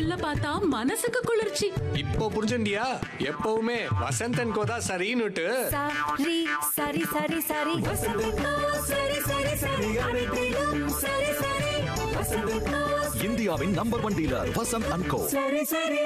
பில்ல பார்த்தா மனசுக்கு குளிர்ச்சி இப்போ புரிஞ்சுண்டியா எப்பவுமே வசந்தன் கோதா சரின்னுட்டு சரி சரி சரி சரி வசந்தக்கா சரி சரி சரி அனைத்திலும் சரி சரி வசந்தக்கா இந்தியாவின் number one dealer Vasanth and Co சரி சரி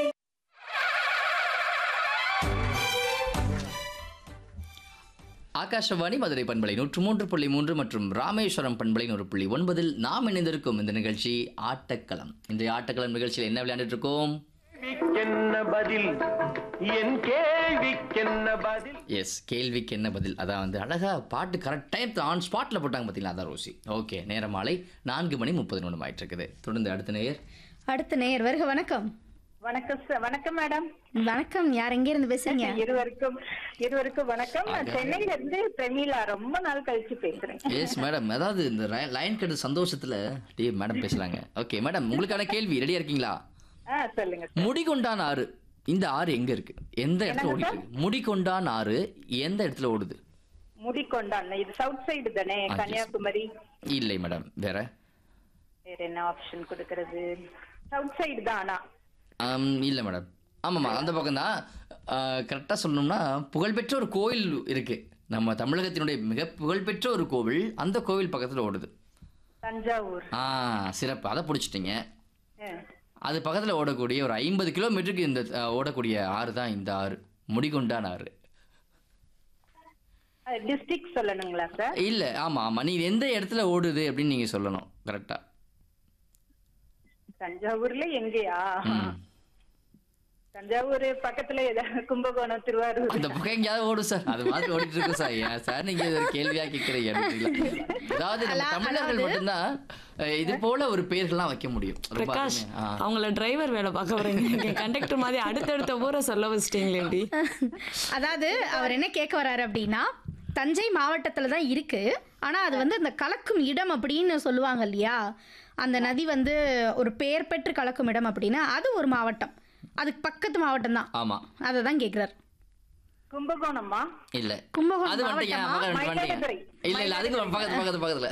ஆகாஷவாணி மதுரை பண்பலை நூற்று மூன்று புள்ளி மூன்று மற்றும் ராமேஸ்வரம் பண்பலை நூறு புள்ளி ஒன்பதில் நாம் இணைந்திருக்கும் இந்த நிகழ்ச்சி ஆட்டக்களம் இன்றைய ஆட்டக்களம் நிகழ்ச்சியில் என்ன விளையாண்டுட்டு இருக்கோம் என்ன பதில் என் கேள்விக்கென்ன பதில் எஸ் கேள்விக்கு என்ன பதில் அதான் வந்து அழகா பாட்டு கரெக்ட் டைம் ஆன் ஸ்பாட்டில் போட்டாங்க பார்த்தீங்களா அதான் ரோசி ஓகே நேரம் மாலை நான்கு மணி முப்பது நிமிடம் ஆயிட்டு இருக்குது தொடர்ந்து அடுத்த நேயர் அடுத்த நேயர் வருக வணக்கம் வணக்கம் சார் வணக்கம் மேடம் வணக்கம் யார் எங்க இருந்து பேசுறீங்க இருவருக்கும் இருவருக்கும் வணக்கம் நான் சென்னையில இருந்து பிரமீளா ரொம்ப நாள் கழிச்சு பேசுறேன் எஸ் மேடம் அதாவது இந்த லைன் கட்டு சந்தோஷத்துல டே மேடம் பேசுறாங்க ஓகே மேடம் உங்களுக்கான கேள்வி ரெடியா இருக்கீங்களா ஆ சொல்லுங்க முடிகொண்டான் ஆறு இந்த ஆறு எங்க இருக்கு எந்த இடத்துல ஓடிட்டு இருக்கு முடிகொண்டான் ஆறு எந்த இடத்துல ஓடுது முடிக்கொண்டான் இது சவுத் சைடு தானே yes. கன்னியாகுமரி இல்லை மேடம் வேற வேற என்ன ஆப்ஷன் கொடுக்கறது சவுத் சைடு தான் ஆனா ஆம், இல்லை மேடம் ஆமாம்மா அந்த பக்கம் தான் கரெக்டாக சொல்லணும்னா புகழ்பெற்ற ஒரு கோயில் இருக்கு நம்ம தமிழகத்தினுடைய மிக புகழ்பெற்ற ஒரு கோவில் அந்த கோவில் பக்கத்தில் ஓடுது தஞ்சாவூர் ஆ சிறப்பு அதை பிடிச்சிட்டிங்க ஆ. அது பக்கத்தில் ஓடக்கூடிய ஒரு ஐம்பது கிலோமீட்டருக்கு இந்த அஹ், ஓடக்கூடிய ஆறு தான் இந்த ஆறு முடிகொண்டான் ஆறு டிஸ்ட்ரிக்ட் சொல்லணுங்களா சார் இல்லை ஆமாம் ஆமாம் நீங்கள் எந்த இடத்துல ஓடுது அப்படின்னு நீங்கள் சொல்லணும் கரெக்டாக தஞ்சாவூர்ல எங்கேயா ம் தஞ்சாவூர் பக்கத்துல ஏதாவது கும்பகோணம் திருவாரூர் அந்த பக்கம் எங்கேயாவது ஓடும் சார் அது மாதிரி ஓடிட்டு இருக்கும் சார் ஏன் சார் நீங்க இது ஒரு கேள்வியா கேட்கறீங்க எனக்கு தெரியல. அதாவது நம்ம அலா- தமிழர்கள் அதாவது- மட்டும்தான் அஹ், இது போல ஒரு பேர்கள்லாம் வைக்க முடியும் ரொம்ப பிரகாஷ் அருமையா. ஆ. அவங்கள டிரைவர் வேலை பார்க்க வரீங்க கண்டக்டர் மாதிரி அடுத்தடுத்த ஊரை சொல்ல வச்சிட்டீங்களே எப்படி அதாவது அவர் என்ன கேட்க வராரு அப்படின்னா தஞ்சை மாவட்டத்துல தான் இருக்கு ஆனா அது வந்து அந்த கலக்கும் இடம் அப்படின்னு சொல்லுவாங்க இல்லையா அந்த நதி வந்து ஒரு பெயர் பெற்று கலக்கும் இடம் அப்படின்னா அது ஒரு மாவட்டம் அதுக்கு பக்கத்து மாவட்டம் தான் ஆமா அதை தான் கேட்குறாரு கும்பகோணமா இல்ல கும்பகோணம் அது வந்துட்டீங்க மாவட்டமா? பக்கம் வந்துட்டீங்க மயிலாடுதுறை. இல்ல இல்ல அதுக்கு பக்கத்து பக்கத்து பக்கத்துல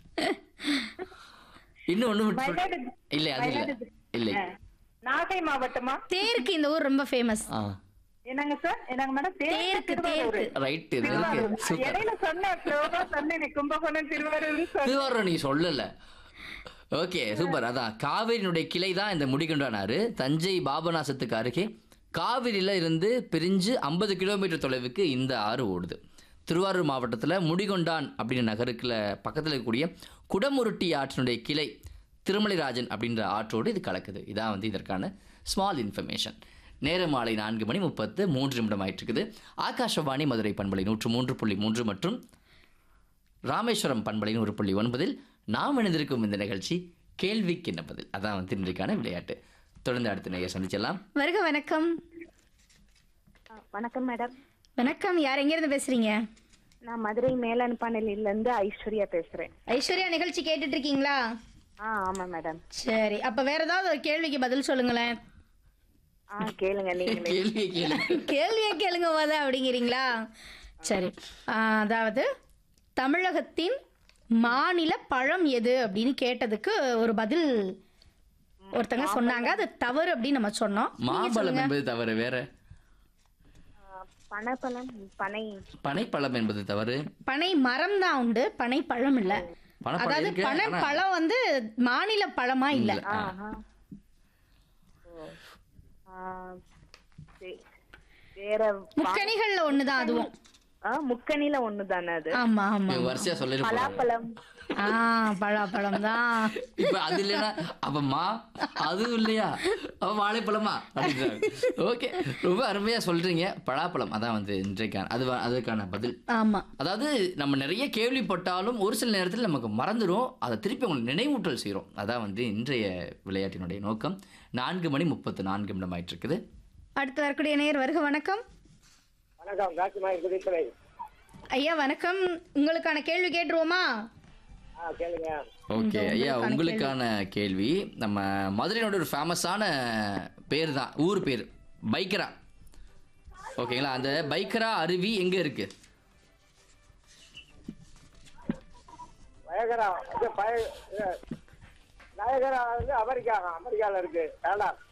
இன்னும் ஒண்ணு விட்டு மயிலாடுதுறை. இல்ல அது இல்ல மயிலாடுதுறை. இல்லை ஆ. நாகை மாவட்டமா தேருக்கு இந்த ஊர் ரொம்ப ஃபேமஸ் ஆ என்னங்க சார் என்னங்க மேடம் தேருக்கு தேருக்கு ரைட் இது இருக்கு சூப்பர் இடையில சொன்னேன் ஸ்லோவா சொன்னேன் கும்பகோணம் திருவாரூர் சொன்னேன் திருவாரூர் நீ சொல்லல ஓகே சூப்பர் அதான் காவிரியினுடைய கிளை தான் இந்த முடிகொண்டானாரு தஞ்சை பாபநாசத்துக்கு அருகே காவிரியில இருந்து பிரிஞ்சு ஐம்பது கிலோமீட்டர் தொலைவுக்கு இந்த ஆறு ஓடுது திருவாரூர் மாவட்டத்தில் முடிகொண்டான் அப்படின்ற நகருக்குள்ள பக்கத்தில் இருக்கக்கூடிய குடமுருட்டி ஆற்றினுடைய கிளை திருமலைராஜன் அப்படின்ற ஆற்றோடு இது கலக்குது இதான் வந்து இதற்கான ஸ்மால் இன்ஃபர்மேஷன் நேர மாலை நான்கு மணி முப்பத்து மூன்று நிமிடம் ஆயிட்டு இருக்குது ஆகாஷவாணி மதுரை பண்பலை நூற்று மூன்று புள்ளி மூன்று மற்றும் ராமேஸ்வரம் பண்பலை ஒரு புள்ளி ஒன்பதில் நாம் இணைந்திருக்கும் இந்த நிகழ்ச்சி கேள்விக்கு என்ன பதில் அதான் வந்து இன்றைக்கான விளையாட்டு தொடர்ந்து அடுத்த நேயர் சந்திச்சலாம் வருக வணக்கம் வணக்கம் மேடம் வணக்கம் யார் எங்க இருந்து பேசுறீங்க நான் மதுரை மேலன்பானையில இருந்து ஐஸ்வர்யா பேசுறேன் ஐஸ்வர்யா நிகழ்ச்சி கேட்டுட்டு இருக்கீங்களா ஆ ஆமா மேடம் சரி அப்ப வேற ஏதாவது ஒரு கேள்விக்கு பதில் சொல்லுங்களேன் ஆ கேளுங்க நீங்களே கேள்வி கேள்வி கேள்வியே கேளுங்க போத அப்படிங்கிறீங்களா சரி ஆ, அதாவது தமிழகத்தின் மாநில பழம் எது அப்படின்னு கேட்டதுக்கு ஒரு பதில் ஒருத்தங்க சொன்னாங்க அது தவறு அப்படின்னு நம்ம சொன்னோம் நீங்க மாம்பழம் சொல்லுங்க. என்பது தவறு வேற பனப்பழம் பனை பனைப்பழம் என்பது தவறு பனை மரம் தான் உண்டு பனை பழம் இல்ல பனைப்பழம் அதாவது இருக்கு, பனை ஆனா- பழம் வந்து மாநில பழமா இல்ல இல்ல. ஆ. ஆஹா. ஓ. ஆ, சே- வேற வா- முக்கணிகள்ல ஒண்ணுதான் அதுவும் ஆ, முக்கணில ஒண்ணுதானே அது ஆமா ஆமா இவங்க வரிசையா சொல்லிட்டு போறாங்க பலாப்பழம் ஆ பழாப்பழம் தான் இப்ப அது இல்லைன்னா அப்ப மா அதுவும் இல்லையா அப்ப வாழைப்பழமா அப்படின்றாங்க ஓகே ரொம்ப அருமையா சொல்றீங்க பலாப்பழம் அதான் வந்து இன்றைக்கான அது அதுக்கான பதில் ஆமா அதாவது நம்ம நிறைய கேள்விப்பட்டாலும் ஒரு சில நேரத்தில் நமக்கு மறந்துடும் அதை திருப்பி உங்களுக்கு நினைவூட்டல் செய்கிறோம் அதான் வந்து இன்றைய விளையாட்டினுடைய நோக்கம் நான்கு மணி முப்பத்து நான்கு நிமிடம் ஆயிட்டு இருக்குது அடுத்து வரக்கூடிய நேர் வருக வணக்கம் வணக்கம் காசிமாய் குடித்துறை ஐயா வணக்கம் உங்களுக்கான கேள்வி கேட்டுருவோமா ஆ கேளுங்க ஓகே ஐயா உங்களுக்கான உங்களுக்கான கேள்வி நம்ம மதுரையினோட ஒரு ஃபேமஸான பேர் தான் ஊர் பேர் பைக்கரா ஓகேங்களா அந்த பைக்கரா அருவி எங்க இருக்கு பயகரா இது பய இது நயகரா வந்து அமெரிக்கா அமெரிக்கால இருக்கு கனடா